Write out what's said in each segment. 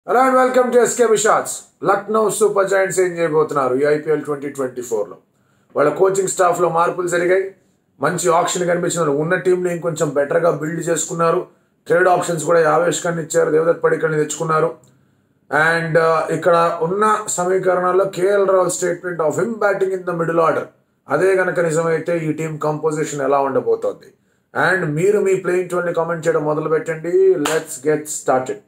hello and welcome to SKB shots Lucknow super giants ఏం చేయబోతున్నారు ఈ ఐపీఎల్ ట్వంటీ ట్వంటీ ఫోర్లో వాళ్ళ కోచింగ్ స్టాఫ్లో మార్పులు జరిగాయి మంచి ఆప్షన్ కనిపించిన ఉన్న టీంని ఇంకొంచెం బెటర్గా బిల్డ్ చేసుకున్నారు ట్రేడ్ ఆప్షన్స్ కూడా యావేష్ ఖాన్ ఇచ్చారు దేవదత్ పడికల్ని తెచ్చుకున్నారు అండ్ ఇక్కడ ఉన్న సమీకరణాల్లో KL Rahul statement of him batting in the middle order అదే కనుక నిజమైతే ఈ టీం కంపోజిషన్ ఎలా ఉండబోతోంది అండ్ మీరు మీ ప్లేయింగ్ ట్వెల్ని కామెంట్ చేయడం మొదలు పెట్టండి let's get started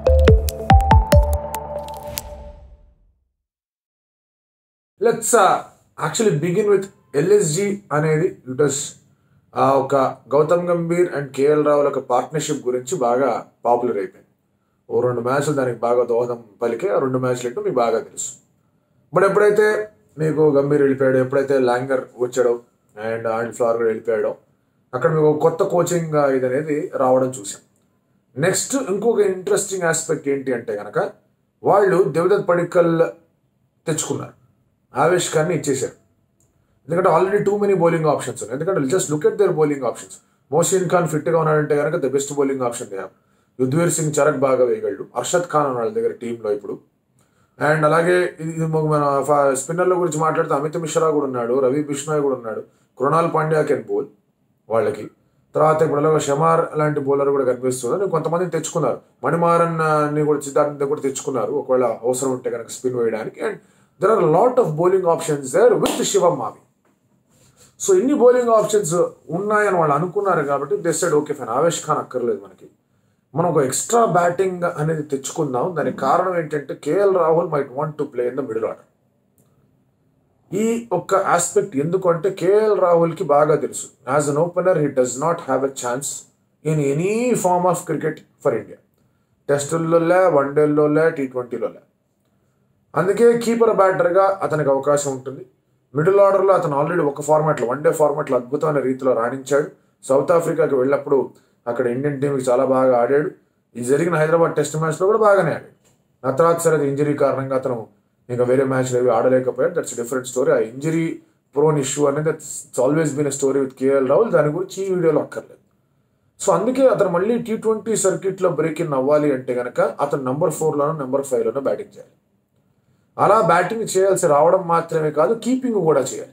let's actually begin with LSG అనేది ఇట్ వాస్ ఒక గౌతమ్ గంభీర్ అండ్ కేఎల్ రావుల ఒక పార్ట్నర్షిప్ గురించి బాగా పాపులర్ అయిపోయింది ఓ రెండు మ్యాచ్లు దానికి బాగా దోహదం పలికే ఆ రెండు మ్యాచ్లు ఏంటో మీకు బాగా తెలుసు బట్ ఎప్పుడైతే మీకు గంభీర్ వెళ్ళిపోయాడు ఎప్పుడైతే లాంగర్ వచ్చాడో అండ్ అండ్ ఫ్లవర్ కూడా వెళ్ళిపోయాడో అక్కడ మీకు ఒక కొత్త కోచింగ్ ఇది అనేది రావడం చూసాం నెక్స్ట్ ఇంకొక ఇంట్రెస్టింగ్ ఆస్పెక్ట్ ఏంటి అంటే కనుక వాళ్ళు దేవదత్ పడిక్కల్ తెచ్చుకున్నారు ఆవేష్ ఖాన్ని ఇచ్చేశారు ఎందుకంటే already too many bowling options ఉన్నాయి ఎందుకంటే just look at their bowling options Mohsin Khan ఫిట్గా ఉన్నాడంటే కనుక the best bowling option they Yudhvir Singh Charak బాగా వేయగలడు అర్షద్ ఖాన్ ఉన్నాడు దగ్గర టీంలో ఇప్పుడు అండ్ అలాగే ఇది మన స్పిన్నర్ల గురించి మాట్లాడితే అమిత్ మిశ్రా కూడా ఉన్నాడు రవి బిష్నాయ్ కూడా ఉన్నాడు కృణాల్ పాండ్యా కెన్ బౌల్ వాళ్ళకి తర్వాత ఇప్పుడు అలాగే షమార్ లాంటి బౌలర్ కూడా కనిపిస్తుంది కొంతమందిని తెచ్చుకున్నారు మణిమారన్ ని కూడా సిద్ధార్థ్ కూడా తెచ్చుకున్నారు ఒకవేళ అవసరం ఉంటే కనుక స్పిన్ వేయడానికి and there are lot of bowling options there with Shivam Mavi so ఇన్ని బౌలింగ్ ఆప్షన్స్ ఉన్నాయని వాళ్ళు అనుకున్నారు కాబట్టి decide okay fine Avesh Khan అక్కర్లేదు మనకి మనం ఒక ఎక్స్ట్రా బ్యాటింగ్ అనేది తెచ్చుకుందాం దానికి కారణం ఏంటంటే KL Rahul might want to play in the middle order ఈ ఒక్క ఆస్పెక్ట్ ఎందుకు అంటే కేఎల్ రాహుల్కి బాగా తెలుసు as an opener he does not have a chance in any form of cricket for India టెస్టుల్లో లే వన్డేల్లో లే టీ ట్వంటీలో లే అందుకే కీపర్ బ్యాటర్గా అతనికి అవకాశం ఉంటుంది మిడిల్ ఆర్డర్లో అతను ఆల్రెడీ ఒక ఫార్మాట్లో వన్డే ఫార్మాట్లో అద్భుతమైన రీతిలో రాణించాడు సౌత్ ఆఫ్రికాకి వెళ్ళినప్పుడు అక్కడ ఇండియన్ టీంకి చాలా బాగా ఆడాడు ఈ జరిగిన హైదరాబాద్ టెస్ట్ మ్యాచ్లో కూడా బాగానే ఆడాడు ఆ తర్వాత సరే ఇంజరీ కారణంగా అతను ఇంకా వేరే మ్యాచ్లు ఏవి ఆడలేకపోయాడు దట్స్ డిఫరెంట్ స్టోరీ ఆ ఇంజరీ ప్రోన్ ఇష్యూ అనేది it's always been story with KL Rahul దాని గురించి ఈ వీడియోలో అక్కర్లేదు సో అందుకే అతను మళ్ళీ టీ ట్వంటీ సర్క్యూట్లో బ్రేక్ ఇన్ అవ్వాలి అంటే కనుక అతను నెంబర్ ఫోర్లోనో నెంబర్ ఫైవ్లోనో బ్యాటింగ్ చేయాలి అలా బ్యాటింగ్ చేయాల్సి రావడం మాత్రమే కాదు కీపింగ్ కూడా చేయాలి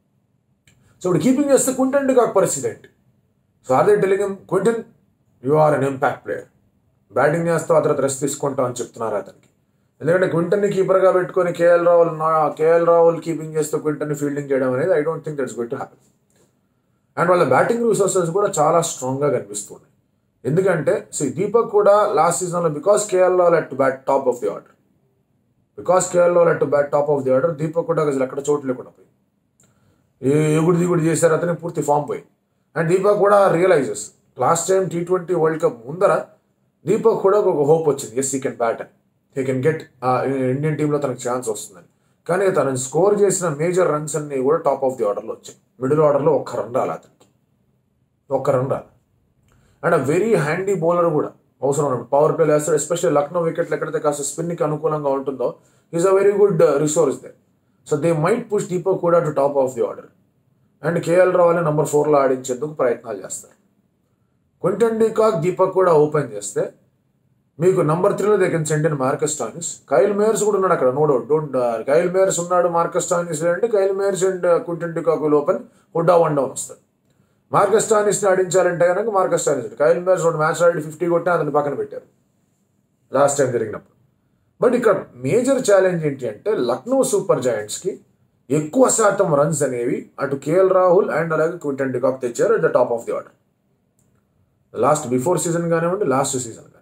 సో ఇప్పుడు కీపింగ్ చేస్తే క్వింటన్ కాక పరిస్థితి ఏంటి so are they telling Quinton you are an impact player batting చేస్తావు ఆ తర్వాత రెస్ట్ తీసుకుంటావు అని చెప్తున్నారు అతనికి ఎందుకంటే క్వింటన్ని కీపర్గా పెట్టుకొని KL Rahul KL Rahul keeping చేస్తూ క్వింటన్ని ఫీల్డింగ్ చేయడం అనేది I don't think that's going to happen and వాళ్ళ బ్యాటింగ్ రిసోర్సెస్ కూడా చాలా స్ట్రాంగ్గా కనిపిస్తున్నాయి ఎందుకంటే సో దీపక్ కూడా లాస్ట్ సీజన్లో because KL Rahul at bat top of the order because KL Rahul at bat top of the order Deepak కూడా అసలు ఎక్కడ చోటు లేకుండా పోయింది ఎగుడు దిగుడు చేశారు అతని పూర్తి ఫామ్ పోయింది అండ్ దీపక్ కూడా realises last time T twenty World Cup ముందర దీపక్ కూడా ఒక హోప్ వచ్చింది ఎస్ ఈ కెన్ బ్యాట్ అని హీ కెన్ గెట్ ఇండియన్ టీంలో తనకు ఛాన్స్ వస్తుందని కానీ తను స్కోర్ చేసిన మేజర్ రన్స్ అన్ని కూడా టాప్ ఆఫ్ ది ఆర్డర్లో వచ్చాయి మిడిల్ ఆర్డర్లో ఒక్క రన్ రాలి అతనికి ఒక్క రన్ రాలి అండ్ వెరీ హ్యాండీ బౌలర్ కూడా అవసరం ఉన్నప్పుడు పవర్ ప్లే వేస్తాడు ఎస్పెషల్లీ లక్నో వికెట్లు ఎక్కడైతే కాస్త స్పిన్కి అనుకూలంగా ఉంటుందో is a very good resource they so they might push Deepak కూడా to top of the order and KL రావుని నంబర్ ఫోర్లో ఆడించేందుకు ప్రయత్నాలు చేస్తారు క్వింటన్ డీకాక్ దీపక్ కూడా ఓపెన్ చేస్తే మీకు నంబర్ త్రీలో they can send in Marcus Stoinis Kyle Mayers కూడా ఉన్నాడు అక్కడ no doubt don't Kyle Mayers ఉన్నాడు మార్కస్ టానిస్ అంటే Kyle Mayers and Quinton de Kock will open Hooda one down వస్తాడు మార్కస్ టానిస్ని ఆడించాలంటే కనుక మార్కస్ టానిస్ కైల్ మేయర్స్ రెండు మ్యాచ్ ఆడి ఫిఫ్టీ కొట్టినా అతని పక్కన పెట్టారు లాస్ట్ టైం జరిగినప్పుడు బట్ ఇక్కడ మేజర్ ఛాలెంజ్ ఏంటి అంటే లక్నో సూపర్ జాయింట్స్కి ఎక్కువ శాతం రన్స్ అనేవి అటు కేఎల్ రాహుల్ అండ్ అలాగే క్వింటన్ డికాక్ తెచ్చారు at the top of the order last before season కానివ్వండి లాస్ట్ సీజన్ కానివ్వండి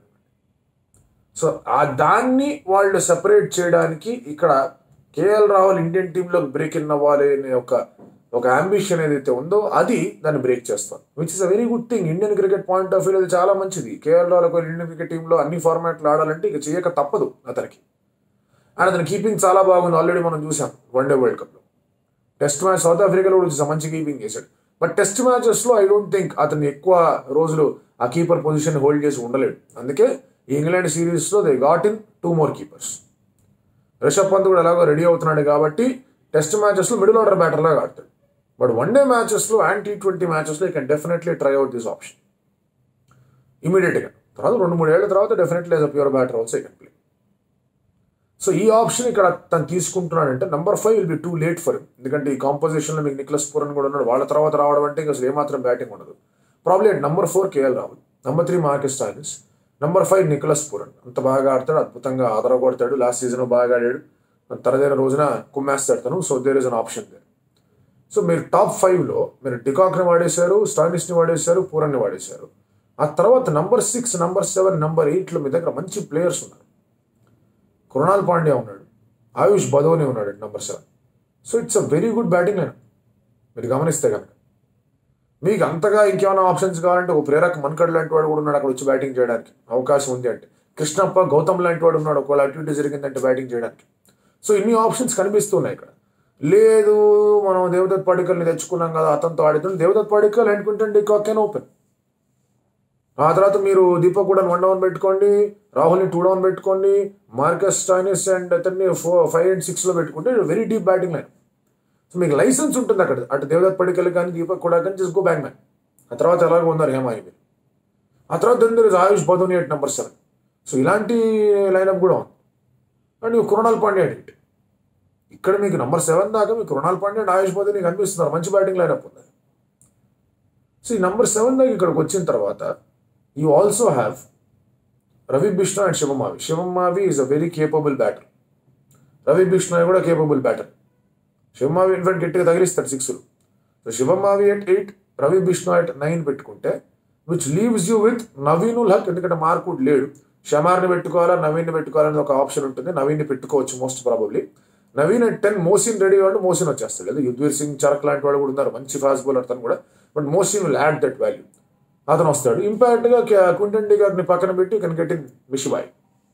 సో ఆ దాన్ని వాళ్ళు సెపరేట్ చేయడానికి ఇక్కడ కేఎల్ రాహుల్ ఇండియన్ టీంలో బ్రేక్ ఇన్ అవ్వాలి అనే ఒక ఒక అంబిషన్ ఏదైతే ఉందో అది దాన్ని బ్రేక్ చేస్తాం which is a very good thing Indian cricket point of view అది చాలా మంచిది కేఎల్ రాహుల్ ఒక ఇండియన్ క్రికెట్ టీంలో అన్ని ఫార్మాట్లు ఆడాలంటే ఇక చేయక తప్పదు అతనికి అండ్ అతని కీపింగ్ చాలా బాగుంది ఆల్రెడీ మనం చూసాం వన్డే వరల్డ్ కప్లో టెస్ట్ మ్యాచ్ సౌత్ ఆఫ్రికాలో కూడా చూసాం మంచి కీపింగ్ చేశాడు బట్ టెస్ట్ మ్యాచెస్లో ఐ డోంట్ థింక్ అతను ఎక్కువ రోజులు ఆ కీపర్ పొజిషన్ హోల్డ్ చేసి ఉండలేడు అందుకే ఈ ఇంగ్లాండ్ సిరీస్లో they got in two more keepers Rishabh Pant కూడా ఎలాగో రెడీ అవుతున్నాడు కాబట్టి టెస్ట్ మ్యాచెస్లో మిడిల్ ఆర్డర్ బ్యాటర్లాగా ఆడతాడు బట్ వన్ డే మ్యాచెస్లో అండ్ టీ ట్వంటీ మ్యాచెస్లో you can definitely try out this option ఇమీడియట్గా తర్వాత రెండు మూడు ఏళ్ల తర్వాత definitely as a pure batter also can play so ఈ ఆప్షన్ ఇక్కడ తను తీసుకుంటున్నాడంటే number five will be too late for ఎందుకంటే ఈ కాంపోజిషన్లో మీకు నిక్లస్ పూరన్ కూడా ఉన్నాడు వాళ్ళ తర్వాత రావడం అంటే ఇంకా అసలు ఏమాత్రం బ్యాటింగ్ ఉండదు probably at number four KL Rahul number three Marcus Stoinis number five Nicholas Pooran అంత బాగా ఆడతాడు అద్భుతంగా ఆదర కొడతాడు లాస్ట్ సీజన్ బాగా ఆడాడు తరదైన రోజున కుమ్మేస్తాడు తను so there is an option there so మీరు టాప్ ఫైవ్లో మీరు డికాక్ని వాడేశారు స్టాయినిస్ని వాడేశారు పూరన్ని వాడేశారు ఆ తర్వాత number six number seven number ఎయిట్లో మీ దగ్గర మంచి ప్లేయర్స్ ఉన్నారు కృణాల్ పాండ్యా ఉన్నాడు ఆయుష్ బదోని ఉన్నాడు number seven so it's a very good batting line మీరు గమనిస్తే కనుక మీకు అంతగా ఇంకేమైనా ఆప్షన్స్ కావాలంటే ఒక ప్రేరక్ మన్కడ్ లాంటి వాడు కూడా ఉన్నాడు అక్కడ వచ్చి బ్యాటింగ్ చేయడానికి అవకాశం ఉంది అంటే కృష్ణప్ప గౌతమ్ లాంటి వాడు ఉన్నాడు ఒకవేళ అటు జరిగిందంటే బ్యాటింగ్ చేయడానికి సో ఇన్ని ఆప్షన్స్ కనిపిస్తున్నాయి ఇక్కడ లేదు మనం దేవదత్ పడికల్ని తెచ్చుకున్నాం కదా అతనితో ఆడుతుంది Devdutt Padikkal and Quinton de Kock can open ఆ తర్వాత మీరు దీపక్ కూడా వన్ డౌన్ పెట్టుకోండి రాహుల్ని టూ డౌన్ పెట్టుకోండి మార్కస్ స్టాయినిస్ అండ్ అతన్ని ఫోర్ ఫైవ్ అండ్ సిక్స్లో పెట్టుకుంటే very deep batting line so మీకు లైసెన్స్ ఉంటుంది అక్కడ అటు దేవదత్ పడికల్ కానీ దీపక్ కూడా కానీ జస్ట్ గో బ్యాక్ మ్యాన్ ఆ తర్వాత ఎలాగో ఉన్నారు హేమాయి మీరు ఆ తర్వాత then Ayush Badoni at number seven so ఇలాంటి లైనప్ కూడా ఉంది అండ్ కృణాల్ పాండ్యా ఎయిట్ ఇక్కడ మీకు నెంబర్ సెవెన్ దాకా మీకు కృణాల్ పాండ్యా అండ్ ఆయుష్ బదోని కనిపిస్తున్నారు మంచి బ్యాటింగ్ లైనప్ ఉంది సో ఈ నెంబర్ సెవెన్ దాకా ఇక్కడికి వచ్చిన తర్వాత you also have Ravi Bishnu and శివమావి శివమావి is a very capable batter Ravi Bishnu కూడా కేపబుల్ బ్యాటర్ శివమావి ఇన్ఫాక్ట్ గట్టిగా తగిలిస్తాడు సిక్స్లు so శివమావి at eight Ravi Bishnu at nine పెట్టుకుంటే which leaves you with Naveen ఉల్ హక్ ఎందుకంటే మార్కుడ్ లేడు షమార్ని పెట్టుకోవాలా నవీన్ని పెట్టుకోవాలని ఒక ఆప్షన్ ఉంటుంది నవీన్ని పెట్టుకోవచ్చు most probably Naveen at ten Mohsin ready అంటే మోసిన్ వచ్చేస్తాడు లేదా యుద్వీర్ సింగ్ చరక్ లాంటి వాడు కూడా ఉన్నారు మంచి ఫాస్ట్ బౌలర్ అతను కూడా but Mohsin will add that value అతను వస్తాడు ఇంపాక్ట్గా క్వింటన్ గారిని పక్కన పెట్టి కెన్ గెట్ ఇన్ మిషిబాయ్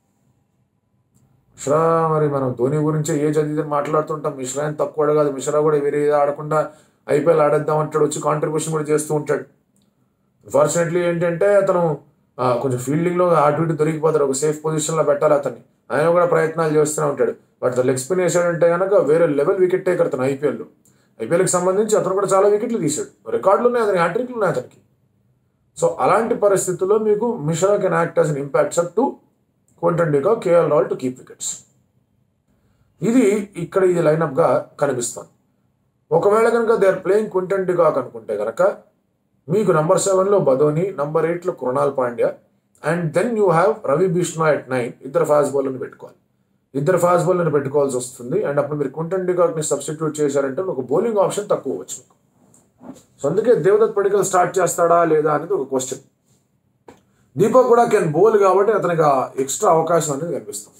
మిశ్రా మరి మనం ధోని గురించి ఏ చదివితే మాట్లాడుతుంటాం మిశ్రా అని తక్కువ కాదు మిశ్రా కూడా వేరే ఆడకుండా ఐపీఎల్ ఆడేద్దాం అంటాడు వచ్చి కాంట్రిబ్యూషన్ కూడా చేస్తూ ఉంటాడు అన్ఫార్చునేట్లీ ఏంటంటే అతను కొంచెం ఫీల్డింగ్లో అటు ఇటు దొరికిపోతాడు ఒక సేఫ్ పొజిషన్లో పెట్టాలి అతన్ని ఆయన కూడా ప్రయత్నాలు చేస్తూనే ఉంటాడు బట్ లెగ్ స్పిన్ వేసాడంటే కనుక వేరే లెవెల్ వికెట్ టేకర్ అతను ఐపీఎల్లో ఐపీఎల్కి సంబంధించి అతను కూడా చాలా వికెట్లు తీశాడు రికార్డులు ఉన్నాయి అతని హ్యాట్రిక్లు ఉన్నాయి అతనికి సో అలాంటి పరిస్థితుల్లో మీకు Mishra can act as an impact sub to Quinton de Kock KL Rahul to keep wickets ఇది ఇక్కడ ఇది లైనప్గా కనిపిస్తుంది ఒకవేళ కనుక they are playing Quinton de Kock అనుకుంటే కనుక మీకు నంబర్ సెవెన్లో బదోని నంబర్ ఎయిట్లో Krunal Pandya and then you have Ravi Bishnoi at nine ఇద్దరు ఫాస్ట్ బౌలర్ని పెట్టుకోవాలి ఇద్దరు ఫాస్ట్ బౌలర్ని పెట్టుకోవాల్సి వస్తుంది అండ్ అప్పుడు మీరు క్వింటన్ డికాక్ని సబ్స్టిట్యూట్ చేశారంటే ఒక బౌలింగ్ ఆప్షన్ తక్కువ వచ్చు మీకు సో అందుకే దేవదత్ పడికల్ స్టార్ట్ చేస్తాడా లేదా అనేది ఒక క్వశ్చన్ దీపక్ కూడా కెన్ బౌల్ కాబట్టి అతనికి ఎక్స్ట్రా అవకాశం అనేది కనిపిస్తుంది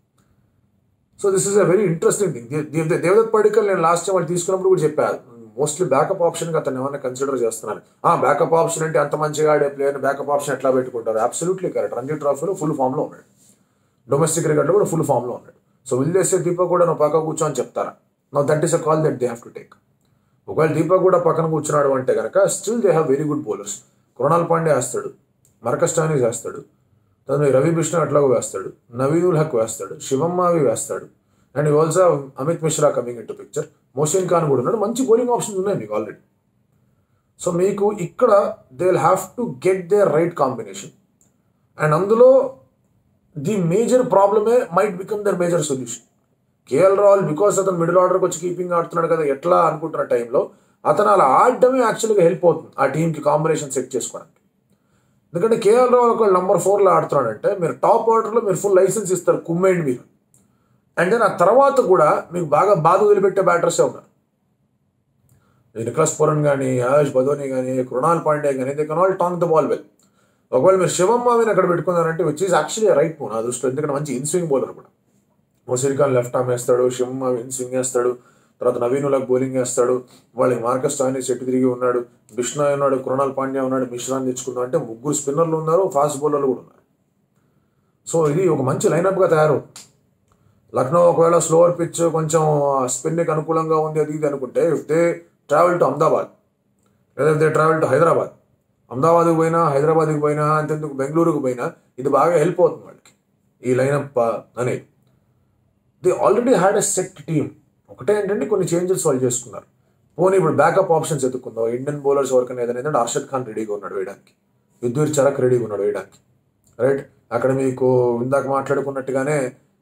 so this is a very interesting thing Devdutt Padikkal నేను లాస్ట్ టైం వాళ్ళు తీసుకున్నప్పుడు కూడా చెప్పాను మోస్ట్లీ బ్యాకప్ ఆప్షన్గా అతను ఏమైనా కన్సిడర్ చేస్తున్నాను ఆ బ్యాకప్ ఆప్షన్ అంటే అంత మంచిగా ఆడే ప్లేయర్ని బ్యాకప్ ఆప్షన్ ఎట్లా పెట్టుకుంటారు అబ్సల్యూట్లీ కరెక్ట్ రంజీ ట్రాఫీలో ఫుల్ ఫామ్లో ఉన్నాడు డొమెస్టిక్ క్రికెట్లో కూడా ఫుల్ ఫామ్లో ఉన్నాడు సో విల్ చేసే దీపక్ కూడా నువ్వు పక్క కూర్చో అని చెప్తారా no that is a call that they have to take ఒకవేళ దీపక్ కూడా పక్కన కూర్చున్నాడు అంటే కనుక still they have very good bowlers Krunal Pandya వేస్తాడు మరకస్టానీస్ వేస్తాడు తను రవి బిష్ణు అట్లాగో వేస్తాడు నవీనుల్ హక్ వేస్తాడు శివం మావి వేస్తాడు and also Amit Mishra coming into picture Mohsin Khan కూడా ఉన్నాడు మంచి బౌలింగ్ ఆప్షన్స్ ఉన్నాయి మీకు ఆల్రెడీ సో మీకు ఇక్కడ they will have to get the right combination and అందులో ది మేజర్ ప్రాబ్లమే might become their major solution KL Rahul because అతను మిడిల్ ఆర్డర్కి వచ్చి కీపింగ్ ఆడుతున్నాడు కదా ఎట్లా అనుకుంటున్న టైంలో అతను అలా ఆడడమే యాక్చువల్గా హెల్ప్ అవుతుంది ఆ టీంకి కాంబినేషన్ సెట్ చేసుకోవడానికి ఎందుకంటే కేఎల్ రాహుల్ ఒక నెంబర్ ఫోర్లో ఆడుతున్నాడంటే మీరు టాప్ ఆర్డర్లో మీరు ఫుల్ లైసెన్స్ ఇస్తారు కుమ్మేండి మీరు అండ్ దెన్ ఆ తర్వాత కూడా మీకు బాగా బాధ వదిలిపెట్టే బ్యాటర్సే ఉన్నారు నిక్లస్ పురన్ కానీ ఆయుష్ బదోని కానీ కృణాల్ పాండే కానీ they can all tonk the ball well ఒకవేళ మీరు శివం మావిని అక్కడ పెట్టుకున్నారంటే which is actually right move నా దృష్టిలో ఎందుకంటే మంచి ఇన్స్వింగ్ బౌలర్ కూడా మొసిర్ ఖాన్ లెఫ్ట్ ఆర్మ్ వేస్తాడు శివం మావి ఇన్స్వింగ్ వేస్తాడు తర్వాత నవీనులకు బౌలింగ్ వేస్తాడు వాళ్ళకి మార్కస్ టానీ సెట్ తిరిగి ఉన్నాడు బిష్ణా ఉన్నాడు కృణాల్ పాండ్యా ఉన్నాడు మిశ్రాన్ తెచ్చుకున్నాడు అంటే ముగ్గురు స్పిన్నర్లు ఉన్నారు ఫాస్ట్ బౌలర్లు కూడా ఉన్నారు సో ఇది ఒక మంచి లైనప్గా తయారవుతుంది లక్నో ఒకవేళ స్లోవర్ పిచ్ కొంచెం స్పిన్కి అనుకూలంగా ఉంది అది ఇది అనుకుంటే if they travel to Ahmedabad లేదా దే ట్రావెల్ టు హైదరాబాద్ అహ్మదాబాద్కి పోయినా హైదరాబాద్కి పోయినా అంతెందుకు బెంగళూరుకు పోయినా ఇది బాగా హెల్ప్ అవుతుంది వాళ్ళకి ఈ లైనప్ అనేది they already had a set team ఒకటే ఏంటంటే కొన్ని చేంజెస్ వాళ్ళు చేసుకున్నారు పోనీ ఇప్పుడు బ్యాకప్ ఆప్షన్స్ ఎత్తుకుందాం ఇండియన్ బౌలర్స్ ఎవరికైనా ఏదైనా ఏంటంటే అర్షద్ ఖాన్ రెడీగా ఉన్నాడు వేయడానికి యుద్ధూర్ చరక్ రెడీగా ఉన్నాడు వేయడానికి రైట్ అక్కడ మీకు ఇందాక మాట్లాడుకున్నట్టుగానే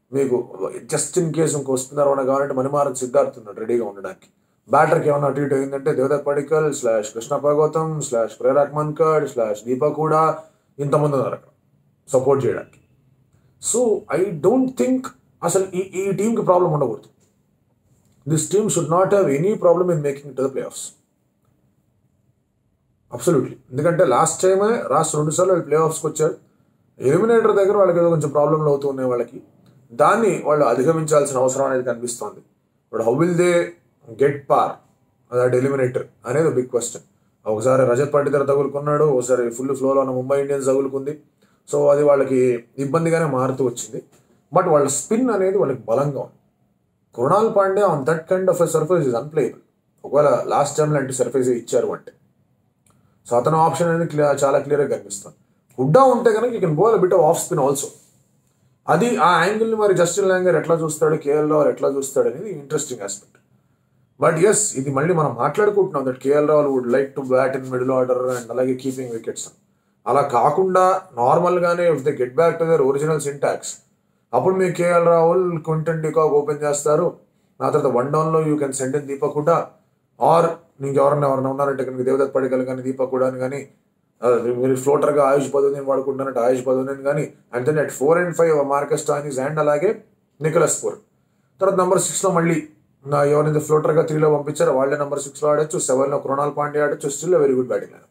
మీకు జస్ట్ ఇన్ కేసు ఇంకో వస్తున్నారు అని కావాలంటే మణిమారన్ సిద్ధార్థ్ ఉన్నాడు రెడీగా ఉండడానికి బ్యాటర్కి ఏమన్నా అటు ఇటు అయిందంటే Devdutt Padikkal slash Krishna Bhagavatham slash Prerak Mankad slash Deepak కూడా ఇంతమంది ఉన్నారు అక్కడ సపోర్ట్ చేయడానికి సో ఐ డోంట్ థింక్ అసలు ఈ ఈ టీంకి ప్రాబ్లం ఉండకూడదు this team should not have any problem in making to the playoffs absolutely ఎందుకంటే లాస్ట్ టైమే లాస్ట్ రెండు సార్లు వాళ్ళు ప్లే ఆఫ్స్కి వచ్చారు ఎలిమినేటర్ దగ్గర వాళ్ళకి ఏదో కొంచెం ప్రాబ్లంలు అవుతూ ఉన్నాయి వాళ్ళకి దాన్ని వాళ్ళు అధిగమించాల్సిన అవసరం అనేది కనిపిస్తోంది but how will they get పార్ దట్ ఎలిమినేటర్ అనేది బిగ్ క్వశ్చన్ ఒకసారి రజత్ పాటిదర్ తగులుకున్నాడు ఒకసారి ఫుల్ ఫ్లోలో ఉన్న ముంబై ఇండియన్స్ తగులుకుంది సో అది వాళ్ళకి ఇబ్బందిగానే మారుతూ వచ్చింది బట్ వాళ్ళ స్పిన్ అనేది వాళ్ళకి బలంగా ఉంది Krunal Pandya on that kind of a surface is unplayable ఒకవేళ లాస్ట్ టైం లాంటి సర్ఫేస్ ఇచ్చారు అంటే సో అతను ఆప్షన్ అనేది క్లియర్ చాలా క్లియర్గా కనిపిస్తుంది హుడ్డా ఉంటే కనుక you can go bit of spin also అది ఆ యాంగిల్ని మరి జస్టిన్ లాంగర్ ఎట్లా చూస్తాడు కేఎల్ రావుల్ ఎట్లా చూస్తాడు అనేది ఇంట్రెస్టింగ్ ఆస్పెక్ట్ బట్ ఎస్ ఇది మళ్ళీ మనం మాట్లాడుకుంటున్నాం that KL Rahul would like to bat in middle order and అలాగే కీపింగ్ వికెట్స్ అలా కాకుండా నార్మల్గానే if the get back to their original syntax అప్పుడు మీ KL Rahul Quinton de Kock open చేస్తారు ఆ తర్వాత వన్ డౌన్లో you can send in Deepak కూడా ఆర్ నీకు ఎవరన్నా ఎవరైనా ఉన్నారంటే కనుక దేవదత్ పడికల్ కానీ దీపక్ కూడా కానీ మీరు ఫ్లోటర్గా ఆయుష్ పదవిని వాడుకుంటున్నట్టు ఆయుష్ పదవిని కానీ and then at four and five Marcus Stoinis and అలాగే నికలస్ పూర్ తర్వాత నెంబర్ సిక్స్లో మళ్ళీ నా ఎవరైతే ఫ్లోటర్గా త్రీలో పంపించారో వాళ్ళే నెంబర్ సిక్స్లో ఆడొచ్చు సెవెన్లో కృణాల్ పాండే ఆడొచ్చు still very good batting lineup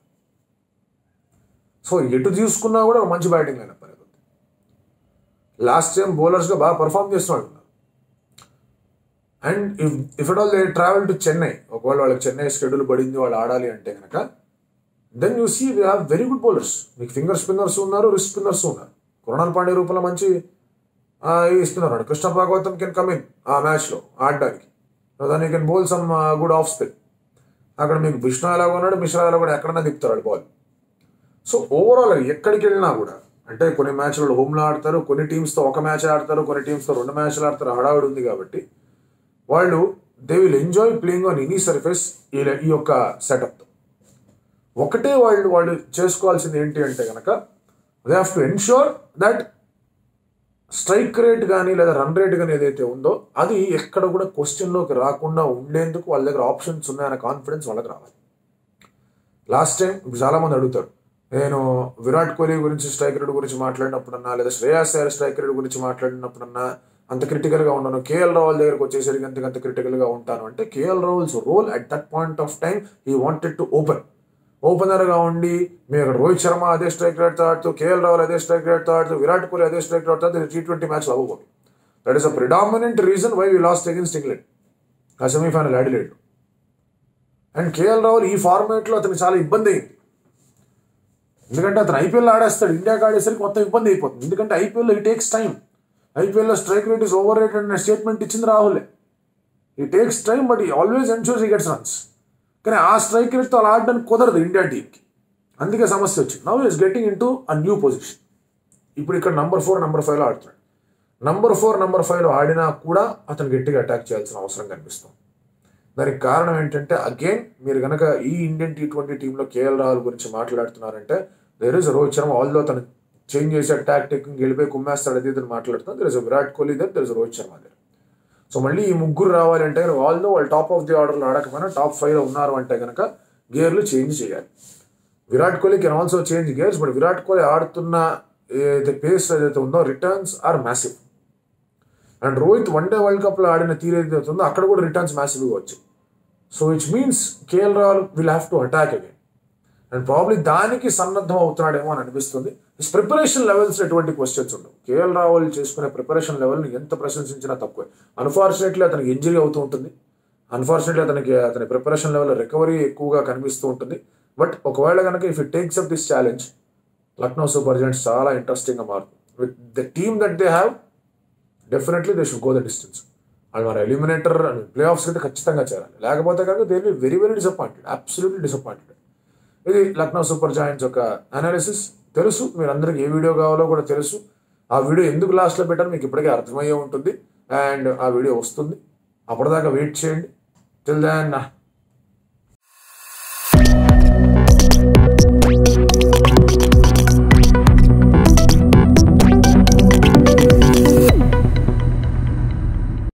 so ఎటు తీసుకున్నా కూడా ఒక మంచి బ్యాటింగ్ లైనప్ అనేది ఉంది లాస్ట్ టైం బౌలర్స్గా బాగా పర్ఫామ్ చేస్తున్నాడు and if if it all they travel to Chennai ఒకవేళ వాళ్ళకి చెన్నై షెడ్యూల్ పడింది వాళ్ళు ఆడాలి అంటే కనుక then you see they have very good bowlers మీకు ఫింగర్ స్పిన్నర్స్ ఉన్నారు రిస్ట్ స్పిన్నర్స్ ఉన్నారు కృణాల్ పాండే రూపంలో మంచి ఇస్తున్నారు Krishna Bhagavatham can come in ఆ మ్యాచ్లో ఆడడానికి దాన్ని can bowl some good off spin అక్కడ మీకు విష్ణు ఎలాగో ఉన్నాడు మిశ్రా ఎలాగో కూడా ఎక్కడన్నా దిప్పుతాడు బాల్ సో ఓవరాల్ ఎక్కడికి వెళ్ళినా కూడా అంటే కొన్ని మ్యాచ్లలో హోమ్లో ఆడతారు కొన్ని టీమ్స్తో ఒక మ్యాచ్ ఆడతారు కొన్ని టీమ్స్తో రెండు మ్యాచ్లు ఆడతారు హడావిడి ఉంది కాబట్టి వాళ్ళు they will enjoy playing on any surface ఈ యొక్క సెటప్తో ఒకటే వాళ్ళు వాళ్ళు చేసుకోవాల్సింది ఏంటి అంటే కనుక they have to ensure that strike rate కానీ లేదా రన్ రేట్ కానీ ఏదైతే ఉందో అది ఎక్కడ కూడా క్వశ్చన్లోకి రాకుండా ఉండేందుకు వాళ్ళ దగ్గర ఆప్షన్స్ ఉన్నాయన్న కాన్ఫిడెన్స్ వాళ్ళకి రావాలి లాస్ట్ టైం చాలా మంది అడుగుతారు నేను విరాట్ కోహ్లీ గురించి స్ట్రైక్ రేట్ గురించి మాట్లాడినప్పుడన్నా లేదా శ్రేయాస్ అయ్యర్ స్ట్రైక్ రేట్ గురించి మాట్లాడినప్పుడన్నా అంత క్రిటికల్గా ఉండను కేఎల్ రావుల్ దగ్గరకు వచ్చేసరికి అంత అంత క్రిటికల్గా ఉంటాను అంటే KL Rahul's role at that point of time he wanted to open ఓపెనర్గా ఉండి మీరు అక్కడ రోహిత్ శర్మ అదే స్ట్రైక్ రేట్తో ఆడుతూ కేఎల్ రావుల్ అదే స్ట్రైక్ రేట్తో ఆడుతూ విరాట్ కోహ్లీ అదే స్ట్రైక్ రేట్తో ఆడుతూ టీ ట్వంటీ మ్యాచ్లు అవ్వకూడదు that is a predominant reason why we lost against England ఆ semifinal Adelaide and KL Rahul ఈ ఫార్మాట్లో అతనికి చాలా ఇబ్బంది అయింది ఎందుకంటే అతను ఐపీఎల్ ఆడేస్తాడు ఇండియాకి ఆడేసరికి మొత్తం ఇబ్బంది అయిపోతుంది ఎందుకంటే ఐపీఎల్లో ఈ టేక్స్ టైం ఐపీఎల్లో strike rate is over rated అనే స్టేట్మెంట్ ఇచ్చింది రాహులే he takes time but he always ensures he gets runs కానీ ఆ స్ట్రైక్ రేట్తో అలా ఆడడానికి కుదరదు ఇండియా టీంకి అందుకే సమస్య వచ్చింది now is getting into a new position ఇప్పుడు ఇక్కడ నంబర్ ఫోర్ నంబర్ ఫైవ్లో ఆడుతున్నాడు నంబర్ ఫోర్ నంబర్ ఫైవ్లో ఆడినా కూడా అతను గట్టిగా అటాక్ చేయాల్సిన అవసరం కనిపిస్తుంది దానికి కారణం ఏంటంటే అగైన్ మీరు కనుక ఈ ఇండియన్ టీ ట్వంటీ టీంలో కేఎల్ రాహుల్ గురించి మాట్లాడుతున్నారంటే there is Rohit Sharma also తను చేంజ్ చేసే టాక్టిక్ వెళ్ళిపోయి కుమ్మేస్తాడు అది ఇదని మాట్లాడుతున్నా there is Virat Kohli there there is Rohit Sharma దగ్గర సో మళ్ళీ ఈ ముగ్గురు రావాలంటే ఆల్దో వాళ్ళు టాప్ ఆఫ్ ది ఆర్డర్లో ఆడకపోయినా టాప్ ఫైవ్లో ఉన్నారు అంటే కనుక గేర్లు చేంజ్ చేయాలి Virat Kohli can also change gears but Virat Kohli ఆడుతున్న ఏదైతే పేస్ ఏదైతే ఉందో returns are massive and Rohit one day world కప్లో ఆడిన తీరు ఏదైతే ఉందో అక్కడ కూడా రిటర్న్స్ మ్యాసివ్గా వచ్చాయి so it's means KL Rahul will have to attack again and probably దానికి సన్నద్ధం అవుతున్నాడేమో అని అనిపిస్తుంది ప్రిపరేషన్ లెవెల్స్ ఎటువంటి క్వశ్చన్స్ ఉండవు కేఎల్ రాహుల్ చేసుకునే ప్రిపరేషన్ లెవెల్ని ఎంత ప్రశంసించినా తక్కువే అన్ఫార్చునేట్లీ అతనికి ఇంజరీ అవుతూ ఉంటుంది అన్ఫార్చునేట్లీ అతనికి అతని ప్రిపరేషన్ లెవెల్ రికవరీ ఎక్కువగా కనిపిస్తూ ఉంటుంది బట్ ఒకవేళ కనుక if it takes up this challenge Lucknow super giants చాలా ఇంట్రెస్టింగ్గా మారుతుంది with the team that they have definitely they should go the distance వాళ్ళు మన ఎలిమినేటర్ ప్లే ఆఫ్స్ అయితే ఖచ్చితంగా చేరాలి లేకపోతే కనుక they be very very disappointed absolutely disappointed ఇది లక్నో సూపర్ జాయింట్స్ యొక్క అనాలిసిస్ తెలుసు మీరు అందరికి ఏ వీడియో కావాలో కూడా తెలుసు ఆ వీడియో ఎందుకు లాస్ట్లో పెట్టాలో మీకు ఇప్పటికే అర్థమయ్యే ఉంటుంది అండ్ ఆ వీడియో వస్తుంది అప్పటిదాకా వెయిట్ చేయండి టిల్ దాన్